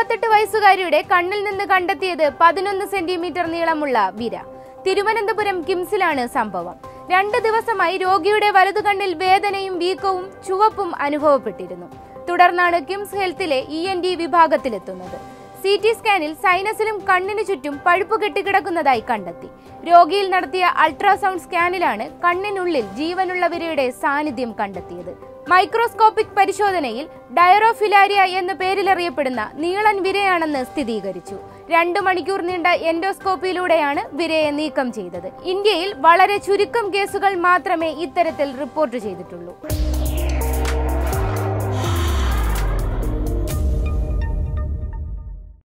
അറുപത്തെട്ട് വയസ്സുകാരിയുടെ കണ്ണിൽ നിന്ന് കണ്ടെത്തിയത് പതിനൊന്ന് സെന്റിമീറ്റർ നീളമുള്ള വിര തിരുവനന്തപുരം കിംസിലാണ് സംഭവം രണ്ട് ദിവസമായി രോഗിയുടെ വലതു കണ്ണിൽ വേദനയും വീക്കവും ചുവപ്പും അനുഭവപ്പെട്ടിരുന്നു തുടർന്നാണ് കിംസ് ഹെൽത്തിലെ ഇ എൻ ഡി വിഭാഗത്തിലെത്തുന്നത് സി ടി സ്കാനിൽ സൈനസിലും കണ്ണിനു ചുറ്റും പഴുപ്പ് കെട്ടിക്കിടക്കുന്നതായി കണ്ടെത്തി രോഗിയിൽ നടത്തിയ അൾട്രാസൗണ്ട് സ്കാനിലാണ് കണ്ണിനുള്ളിൽ ജീവനുള്ള വിരയുടെ സാന്നിധ്യം കണ്ടെത്തിയത് മൈക്രോസ്കോപ്പിക് പരിശോധനയിൽ ഡയറോഫിലാരിയ എന്ന പേരിലറിയപ്പെടുന്ന നീളൻ വിരയാണെന്ന് സ്ഥിരീകരിച്ചു രണ്ടു മണിക്കൂർ നീണ്ട എൻഡോസ്കോപ്പിയിലൂടെയാണ് വിരയെ നീക്കം ചെയ്തത് ഇന്ത്യയിൽ വളരെ ചുരുക്കം കേസുകൾ മാത്രമേ ഇത്തരത്തിൽ റിപ്പോർട്ട് ചെയ്തിട്ടുള്ളൂ